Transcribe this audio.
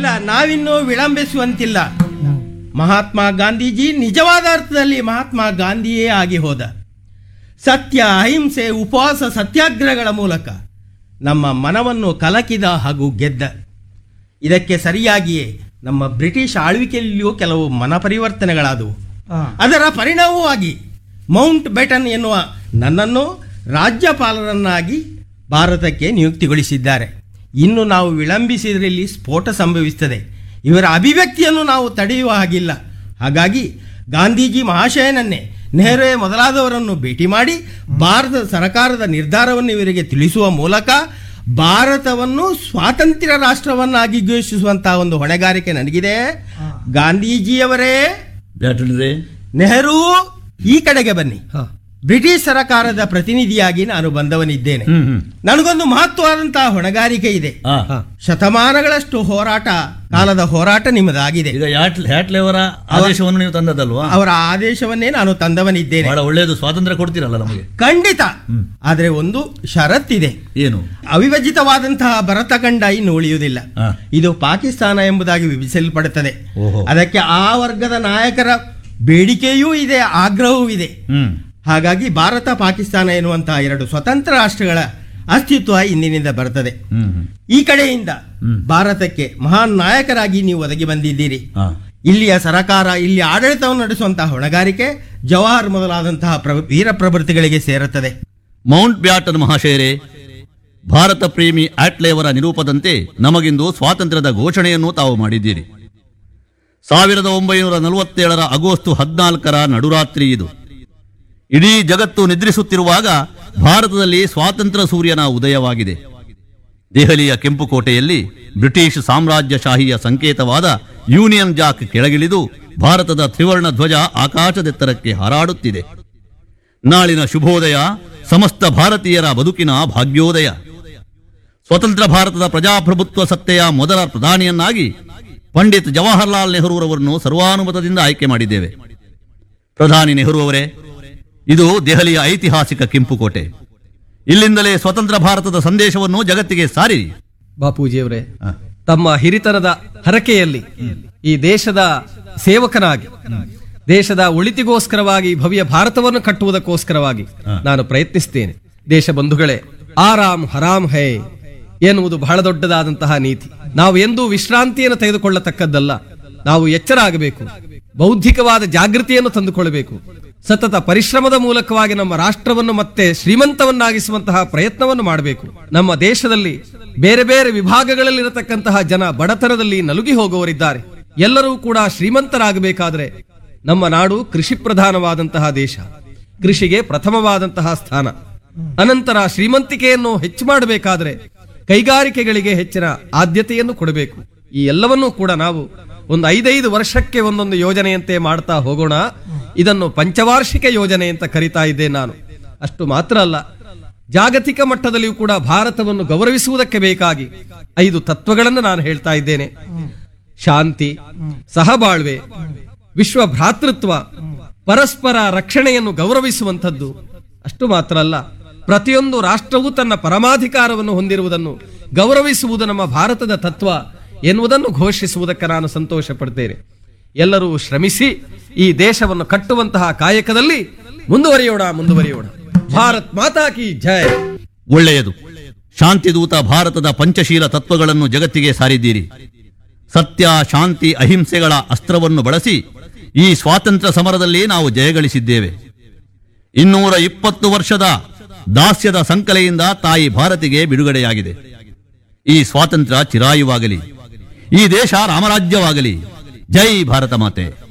ಇಲ್ಲ ನಾವಿನ್ನೂ ವಿಳಂಬಿಸುವಂತಿಲ್ಲ ಮಹಾತ್ಮ ಗಾಂಧೀಜಿ ನಿಜವಾದ ಅರ್ಥದಲ್ಲಿ ಮಹಾತ್ಮ ಗಾಂಧಿಯೇ ಆಗಿ ಹೋದ ಸತ್ಯ ಅಹಿಂಸೆ ಉಪವಾಸ ಸತ್ಯಾಗ್ರಹಗಳ ಮೂಲಕ ನಮ್ಮ ಮನವನ್ನು ಕಲಕಿದ ಹಾಗೂ ಗೆದ್ದ ಇದಕ್ಕೆ ಸರಿಯಾಗಿಯೇ ನಮ್ಮ ಬ್ರಿಟಿಷ್ ಆಳ್ವಿಕೆಯಲ್ಲಿಯೂ ಕೆಲವು ಮನ ಪರಿವರ್ತನೆಗಳಾದವು ಅದರ ಪರಿಣಾಮವಾಗಿ ಮೌಂಟ್ ಬೆಟನ್ ಎನ್ನುವ ನನ್ನನ್ನು ರಾಜ್ಯಪಾಲರನ್ನಾಗಿ ಭಾರತಕ್ಕೆ ನಿಯುಕ್ತಿಗೊಳಿಸಿದ್ದಾರೆ ಇನ್ನು ನಾವು ವಿಳಂಬಿಸಿದ್ರಲ್ಲಿ ಸ್ಫೋಟ ಸಂಭವಿಸುತ್ತದೆ ಇವರ ಅಭಿವ್ಯಕ್ತಿಯನ್ನು ನಾವು ತಡೆಯುವ ಹಾಗಿಲ್ಲ ಹಾಗಾಗಿ ಗಾಂಧೀಜಿ ಮಹಾಶಯನನ್ನೇ ನೆಹರು ಮೊದಲಾದವರನ್ನು ಭೇಟಿ ಮಾಡಿ ಭಾರತ ಸರ್ಕಾರದ ನಿರ್ಧಾರವನ್ನು ಇವರಿಗೆ ತಿಳಿಸುವ ಮೂಲಕ ಭಾರತವನ್ನು ಸ್ವಾತಂತ್ರ್ಯ ರಾಷ್ಟ್ರವನ್ನಾಗಿ ಘೋಷಿಸುವಂತಹ ಒಂದು ಹೊಣೆಗಾರಿಕೆ ನನಗಿದೆ ಗಾಂಧೀಜಿಯವರೇ ಬ್ಯಾಟನ್ರೆ ನೆಹರು ಈ ಕಡೆಗೆ ಬನ್ನಿ ಬ್ರಿಟಿಷ್ ಸರ್ಕಾರದ ಪ್ರತಿನಿಧಿಯಾಗಿ ನಾನು ಬಂದವನಿದ್ದೇನೆ ಹ್ಮ್ ಹ್ಮ್ ನನಗೊಂದು ಮಹತ್ವವಾದಂತಹ ಹೊಣೆಗಾರಿಕೆ ಇದೆ ಆ, ಶತಮಾನಗಳಷ್ಟು ಹೋರಾಟ ಕಾಲದ ಹೋರಾಟ ನಿಮ್ಮದಾಗಿದೆ ಈಗ ಯಾಟ್ ಹ್ಯಾಟ್ಲೆಯವರ ಆದೇಶವನ್ನು ನೀವು ತಂದದಲ್ವಾ ಅವರ ಆದೇಶವನ್ನೇ ನಾನು ತಂದವನಿದ್ದೇನೆ ಬಹಳ ಒಳ್ಳೆಯದು ಸ್ವಾತಂತ್ರ್ಯ ಕೊಡ್ತೀರಲ್ಲ ನಮಗೆ ಖಂಡಿತ ಆದ್ರೆ ಒಂದು ಷರತ್ತಿದೆ ಏನು ಅವಿಭಜಿತವಾದಂತಹ ಭರತಖಂಡ ಇನ್ನು ಉಳಿಯುವುದಿಲ್ಲ ಆ. ಇದು ಪಾಕಿಸ್ತಾನ ಎಂಬುದಾಗಿ ವಿಭಜಿಸಲ್ಪಡುತ್ತದೆ ಓಹೋ. ಅದಕ್ಕೆ ಆ ವರ್ಗದ ನಾಯಕರ ಬೇಡಿಕೆಯೂ ಇದೆ ಆಗ್ರಹವೂ ಇದೆ ಹ್ಮ್ ಹಾಗಾಗಿ ಭಾರತ ಪಾಕಿಸ್ತಾನ ಎನ್ನುವಂತಹ ಎರಡು ಸ್ವತಂತ್ರ ರಾಷ್ಟ್ರಗಳ ಅಸ್ತಿತ್ವ ಇಂದಿನಿಂದ ಬರ್ತದೆ ಹ್ಮ್ ಹ್ಮ್ ಈ ಕಡೆಯಿಂದ ಭಾರತಕ್ಕೆ ಮಹಾನ್ ನಾಯಕರಾಗಿ ನೀವು ಒದಗಿ ಬಂದಿದ್ದೀರಿ ಆ, ಇಲ್ಲಿಯ ಸರಕಾರ ಇಲ್ಲಿ ಆಡಳಿತವನ್ನು ನಡೆಸುವಂತಹ ಹೊಣೆಗಾರಿಕೆ ಜವಾಹರ್ ಮೊದಲಾದಂತಹ ಪ್ರ- ವೀರ ಪ್ರವೃತ್ತಿಗಳಿಗೆ ಸೇರುತ್ತದೆ ಮೌಂಟ್ ಬ್ಯಾಟನ್ ಮಹಾಶಯರೇ ಭಾರತ ಪ್ರೇಮಿ ಆಟ್ಲೆಯವರ ನಿರೂಪದಂತೆ ನಮಗಿಂದು ಸ್ವಾತಂತ್ರ್ಯದ ಘೋಷಣೆಯನ್ನು ತಾವು ಮಾಡಿದ್ದೀರಿ ಸಾವಿರದ ಒಂಬೈನೂರ ನಲವತ್ತೇಳರ ಆಗಸ್ಟ್ ಹದಿನಾಲ್ಕರ ನಡುರಾತ್ರಿ ಇದು ಇಡೀ ಜಗತ್ತು ನಿದ್ರಿಸುತ್ತಿರುವಾಗ ಭಾರತದಲ್ಲಿ ಸ್ವಾತಂತ್ರ್ಯ ಸೂರ್ಯನ ಉದಯವಾಗಿದೆ ದೆಹಲಿಯ ಕೆಂಪುಕೋಟೆಯಲ್ಲಿ ಬ್ರಿಟಿಷ್ ಸಾಮ್ರಾಜ್ಯಶಾಹಿಯ ಸಂಕೇತವಾದ ಯೂನಿಯನ್ ಜಾಕ್ ಕೆಳಗಿಳಿದು ಭಾರತದ ತ್ರಿವರ್ಣ ಧ್ವಜ ಆಕಾಶದೆತ್ತರಕ್ಕೆ ಹಾರಾಡುತ್ತಿದೆ ನಾಳಿನ ಶುಭೋದಯ ಸಮಸ್ತ ಭಾರತೀಯರ ಬದುಕಿನ ಭಾಗ್ಯೋದಯ ಸ್ವತಂತ್ರ ಭಾರತದ ಪ್ರಜಾಪ್ರಭುತ್ವ ಸತ್ತೆಯ ಮೊದಲ ಪ್ರಧಾನಿಯನ್ನಾಗಿ ಪಂಡಿತ್ ಜವಾಹರ್ಲಾಲ್ ನೆಹರೂರವರನ್ನು ಸರ್ವಾನುಮತದಿಂದ ಆಯ್ಕೆ ಮಾಡಿದ್ದೇವೆ ಪ್ರಧಾನಿ ನೆಹರು ಅವರೇ ಇದು ದೆಹಲಿಯ ಐತಿಹಾಸಿಕ ಕೆಂಪುಕೋಟೆ ಇಲ್ಲಿಂದಲೇ ಸ್ವತಂತ್ರ ಭಾರತದ ಸಂದೇಶವನ್ನು ಜಗತ್ತಿಗೆ ಸಾರಿರಿ ಬಾಪೂಜಿಯವರೇ ತಮ್ಮ ಹಿರಿತನದ ಹರಕೆಯಲ್ಲಿ ಈ ದೇಶದ ಸೇವಕನಾಗಿ ದೇಶದ ಒಳಿತಿಗೋಸ್ಕರವಾಗಿ ಭವ್ಯ ಭಾರತವನ್ನು ಕಟ್ಟುವುದಕ್ಕೋಸ್ಕರವಾಗಿ ನಾನು ಪ್ರಯತ್ನಿಸ್ತೇನೆ ದೇಶ ಬಂಧುಗಳೇ ಆರಾಮ್ ಹರಾಮ್ ಹೇ ಎನ್ನುವುದು ಬಹಳ ದೊಡ್ಡದಾದಂತಹ ನೀತಿ ನಾವು ಎಂದೂ ವಿಶ್ರಾಂತಿಯನ್ನು ತೆಗೆದುಕೊಳ್ಳತಕ್ಕದ್ದಲ್ಲ ನಾವು ಎಚ್ಚರ ಆಗಬೇಕು ಬೌದ್ಧಿಕವಾದ ಜಾಗೃತಿಯನ್ನು ತಂದುಕೊಳ್ಳಬೇಕು ಸತತ ಪರಿಶ್ರಮದ ಮೂಲಕವಾಗಿ ನಮ್ಮ ರಾಷ್ಟ್ರವನ್ನು ಮತ್ತೆ ಶ್ರೀಮಂತವನ್ನಾಗಿಸುವಂತಹ ಪ್ರಯತ್ನವನ್ನು ಮಾಡಬೇಕು ನಮ್ಮ ದೇಶದಲ್ಲಿ ಬೇರೆ ಬೇರೆ ವಿಭಾಗಗಳಲ್ಲಿರತಕ್ಕಂತಹ ಜನ ಬಡತನದಲ್ಲಿ ನಲುಗಿ ಹೋಗುವವರಿದ್ದಾರೆ ಎಲ್ಲರೂ ಕೂಡ ಶ್ರೀಮಂತರಾಗಬೇಕಾದ್ರೆ ನಮ್ಮ ನಾಡು ಕೃಷಿ ಪ್ರಧಾನವಾದಂತಹ ದೇಶ ಕೃಷಿಗೆ ಪ್ರಥಮವಾದಂತಹ ಸ್ಥಾನ ಅನಂತರ ಶ್ರೀಮಂತಿಕೆಯನ್ನು ಹೆಚ್ಚು ಮಾಡಬೇಕಾದ್ರೆ ಕೈಗಾರಿಕೆಗಳಿಗೆ ಹೆಚ್ಚಿನ ಆದ್ಯತೆಯನ್ನು ಕೊಡಬೇಕು ಈ ಎಲ್ಲವನ್ನೂ ಕೂಡ ನಾವು ಒಂದು ಐದೈದು ವರ್ಷಕ್ಕೆ ಒಂದೊಂದು ಯೋಜನೆಯಂತೆ ಮಾಡ್ತಾ ಹೋಗೋಣ ಇದನ್ನು ಪಂಚವಾರ್ಷಿಕ ಯೋಜನೆ ಅಂತ ಕರಿತಾ ಇದ್ದೆ ನಾನು ಅಷ್ಟು ಮಾತ್ರ ಅಲ್ಲ ಜಾಗತಿಕ ಮಟ್ಟದಲ್ಲಿಯೂ ಕೂಡ ಭಾರತವನ್ನು ಗೌರವಿಸುವುದಕ್ಕೆ ಬೇಕಾಗಿ ಐದು ತತ್ವಗಳನ್ನು ನಾನು ಹೇಳ್ತಾ ಇದ್ದೇನೆ ಶಾಂತಿ ಸಹಬಾಳ್ವೆ ವಿಶ್ವ ಭ್ರಾತೃತ್ವ ಪರಸ್ಪರ ರಕ್ಷಣೆಯನ್ನು ಗೌರವಿಸುವಂಥದ್ದು ಅಷ್ಟು ಮಾತ್ರ ಅಲ್ಲ ಪ್ರತಿಯೊಂದು ರಾಷ್ಟ್ರವೂ ತನ್ನ ಪರಮಾಧಿಕಾರವನ್ನು ಹೊಂದಿರುವುದನ್ನು ಗೌರವಿಸುವುದು ನಮ್ಮ ಭಾರತದ ತತ್ವ ಎನ್ನುವುದನ್ನು ಘೋಷಿಸುವುದಕ್ಕೆ ನಾನು ಸಂತೋಷ ಪಡ್ತೇನೆ ಎಲ್ಲರೂ ಶ್ರಮಿಸಿ ಈ ದೇಶವನ್ನು ಕಟ್ಟುವಂತಹ ಕಾಯಕದಲ್ಲಿ ಮುಂದುವರಿಯೋಣ ಮುಂದುವರಿಯೋಣ ಭಾರತ್ ಮಾತಾ ಕಿ ಜಯ ಒಳ್ಳೆಯದು ಶಾಂತಿದೂತ ಭಾರತದ ಪಂಚಶೀಲ ತತ್ವಗಳನ್ನು ಜಗತ್ತಿಗೆ ಸಾರಿದ್ದೀರಿ ಸತ್ಯ ಶಾಂತಿ ಅಹಿಂಸೆಗಳ ಅಸ್ತ್ರವನ್ನು ಬಳಸಿ ಈ ಸ್ವಾತಂತ್ರ್ಯ ಸಮರದಲ್ಲಿ ನಾವು ಜಯಗಳಿಸಿದ್ದೇವೆ ಇನ್ನೂರ ಇಪ್ಪತ್ತು ವರ್ಷದ ದಾಸ್ಯದ ಸಂಕಲೆಯಿಂದ ತಾಯಿ ಭಾರತಿಗೆ ಬಿಡುಗಡೆಯಾಗಿದೆ ಈ ಸ್ವಾತಂತ್ರ್ಯ ಚಿರಾಯುವಾಗಲಿ ಈ ದೇಶ ರಾಮರಾಜ್ಯವಾಗಲಿ ಜೈ ಭಾರತ ಮಾತೆ